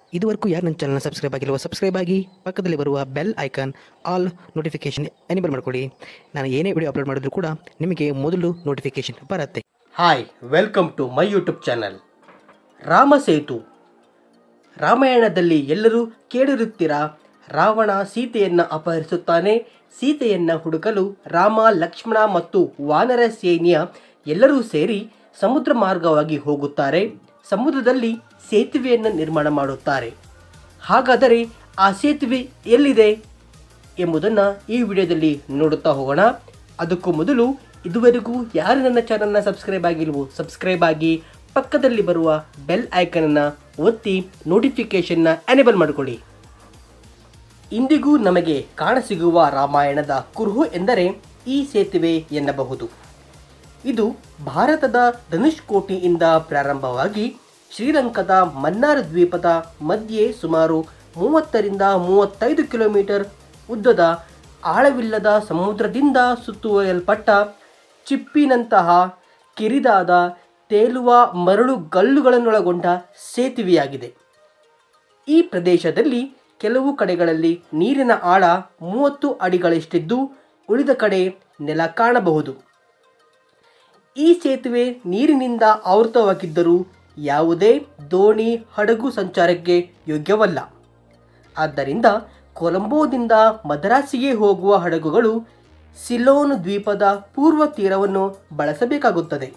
ಇದುವರೆಗೂ ಯಾರು ನನ್ನ ಚಾನಲ್ನ ಸಬ್ಸ್ಕ್ರೈಬ್ ಆಗಿಲ್ವೋ ಸಬ್ಸ್ಕ್ರೈಬ್ ಆಗಿ ಪಕ್ಕದಲ್ಲಿ ಬರುವ bell icon all notification enable ಮಾಡ್ಕೊಳ್ಳಿ ನಾನು ಏನೇ ವಿಡಿಯೋ ಅಪ್ಲೋಡ್ ಮಾಡಿದ್ರು ಕೂಡ ನಿಮಗೆ ಮೊದಲು ನೋಟಿಫಿಕೇಷನ್ ಬರುತ್ತೆ hi welcome to my YouTube channel Ram Setu ರಾಮಾಯಣದಲ್ಲಿ ಎಲ್ಲರೂ ಕೇಳಿರುತ್ತೀರಾ ರಾವಣ ಸೀತೆಯನ್ನು ಅಪಹರಿಸುತ್ತಾನೆ ಸೀತೆಯನ್ನು ಹುಡುಕಲು ರಾಮ ಲಕ್ಷ್ಮಣ ಮತ್ತು ವಾನರ ಸೇನೆಯ ಎಲ್ಲರೂ ಸೇರಿ ಸಮುದ್ರ ಮಾರ್ಗವಾಗಿ ಹೋಗುತ್ತಾರೆ ಸಮುದ್ರದಲ್ಲಿ ಸೇತುವೆಯನ್ನು ನಿರ್ಮಾಣ ಮಾಡುತ್ತಾರೆ ಹಾಗಾದರೆ ಆ ಸೇತುವೆ ಎಲ್ಲಿದೆ ಎಂಬುದನ್ನು ಈ ವಿಡಿಯೋದಲ್ಲಿ ನೋಡುತ್ತಾ ಹೋಗೋಣ ಅದಕ್ಕೂ ಮೊದಲು ಇದುವರೆಗೂ ಯಾರು ನನ್ನ ಚಾನಲ್ನ ಸಬ್ಸ್ಕ್ರೈಬ್ ಆಗಿಲ್ವೋ ಸಬ್ಸ್ಕ್ರೈಬ್ ಆಗಿ ಪಕ್ಕದಲ್ಲಿ ಬರುವ ಬೆಲ್ ಐಕನನ್ನು ಒತ್ತಿ ನೋಟಿಫಿಕೇಷನ್ನ ಎನೇಬಲ್ ಮಾಡಿಕೊಳ್ಳಿ ಇಂದಿಗೂ ನಮಗೆ ಕಾಣಸಿಗುವ ರಾಮಾಯಣದ ಕುರುಹು ಎಂದರೆ ಈ ಸೇತುವೆ ಎನ್ನಬಹುದು ಇದು ಭಾರತದ ಧನುಷ್ಕೋಟಿಯಿಂದ ಪ್ರಾರಂಭವಾಗಿ ಶ್ರೀಲಂಕಾದ ಮನ್ನಾರ್ ದ್ವೀಪದ ಮಧ್ಯೆ ಸುಮಾರು ಮೂವತ್ತರಿಂದ ಮೂವತ್ತೈದು ಕಿಲೋಮೀಟರ್ ಉದ್ದದ ಆಳವಿಲ್ಲದ ಸಮುದ್ರದಿಂದ ಸುತ್ತುವರಿಯಲ್ಪಟ್ಟ ಚಿಪ್ಪಿನಂತಹ ಕಿರಿದಾದ ತೇಲುವ ಮರಳು ಗಲ್ಲುಗಳನ್ನೊಳಗೊಂಡ ಸೇತುವೆಯಾಗಿದೆ ಈ ಪ್ರದೇಶದಲ್ಲಿ ಕೆಲವು ಕಡೆಗಳಲ್ಲಿ ನೀರಿನ ಆಳ ಮೂವತ್ತು ಅಡಿಗಳಷ್ಟಿದ್ದು ಉಳಿದ ಕಡೆ ನೆಲ ಕಾಣಬಹುದು ಈ ಸೇತುವೆ ನೀರಿನಿಂದ ಆವೃತವಾಗಿದ್ದರೂ ಯಾವುದೇ ದೋಣಿ ಹಡಗು ಸಂಚಾರಕ್ಕೆ ಯೋಗ್ಯವಲ್ಲ ಆದ್ದರಿಂದ ಕೊಲಂಬೋದಿಂದ ಮದ್ರಾಸಿಗೆ ಹೋಗುವ ಹಡಗುಗಳು ಸಿಲೋನ್ ದ್ವೀಪದ ಪೂರ್ವ ತೀರವನ್ನು ಬಳಸಬೇಕಾಗುತ್ತದೆ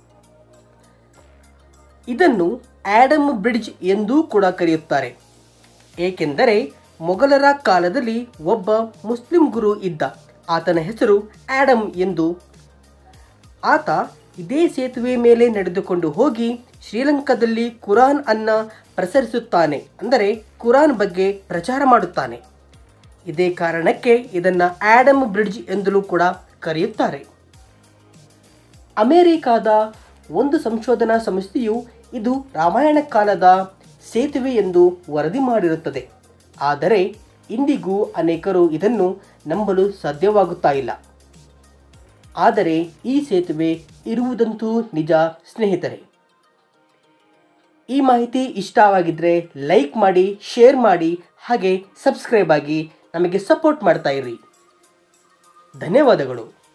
ಇದನ್ನು ಆಡಮ್ ಬ್ರಿಡ್ಜ್ ಎಂದೂ ಕೂಡ ಕರೆಯುತ್ತಾರೆ ಏಕೆಂದರೆ ಮೊಘಲರ ಕಾಲದಲ್ಲಿ ಒಬ್ಬ ಮುಸ್ಲಿಂ ಗುರು ಇದ್ದ ಆತನ ಹೆಸರು ಆಡಮ್ ಎಂದು ಆತ ಇದೇ ಸೇತುವೆ ಮೇಲೆ ನಡೆದುಕೊಂಡು ಹೋಗಿ ಶ್ರೀಲಂಕಾದಲ್ಲಿ ಕುರಾನ್ ಅನ್ನ ಪ್ರಸರಿಸುತ್ತಾನೆ ಅಂದರೆ ಕುರಾನ್ ಬಗ್ಗೆ ಪ್ರಚಾರ ಮಾಡುತ್ತಾನೆ ಇದೇ ಕಾರಣಕ್ಕೆ ಇದನ್ನ ಆಡಮ್ ಬ್ರಿಡ್ಜ್ ಎಂದಲೂ ಕೂಡ ಕರೆಯುತ್ತಾರೆ ಅಮೆರಿಕಾದ ಒಂದು ಸಂಶೋಧನಾ ಸಂಸ್ಥೆಯು ಇದು ರಾಮಾಯಣ ಕಾಲದ ಸೇತುವೆ ಎಂದು ವರದಿ ಮಾಡಿರುತ್ತದೆ ಆದರೆ ಇಂದಿಗೂ ಅನೇಕರು ಇದನ್ನು ನಂಬಲು ಸಾಧ್ಯವಾಗುತ್ತಾ ಇಲ್ಲ ಆದರೆ ಈ ಸೇತುವೆ ಇರುವುದಂತೂ ನಿಜ ಸ್ನೇಹಿತರೆ ಈ ಮಾಹಿತಿ ಇಷ್ಟವಾಗಿದ್ದರೆ ಲೈಕ್ ಮಾಡಿ ಶೇರ್ ಮಾಡಿ ಹಾಗೆ ಸಬ್ಸ್ಕ್ರೈಬ್ ಆಗಿ ನಮಗೆ ಸಪೋರ್ಟ್ ಮಾಡ್ತಾ ಇರಿ ಧನ್ಯವಾದಗಳು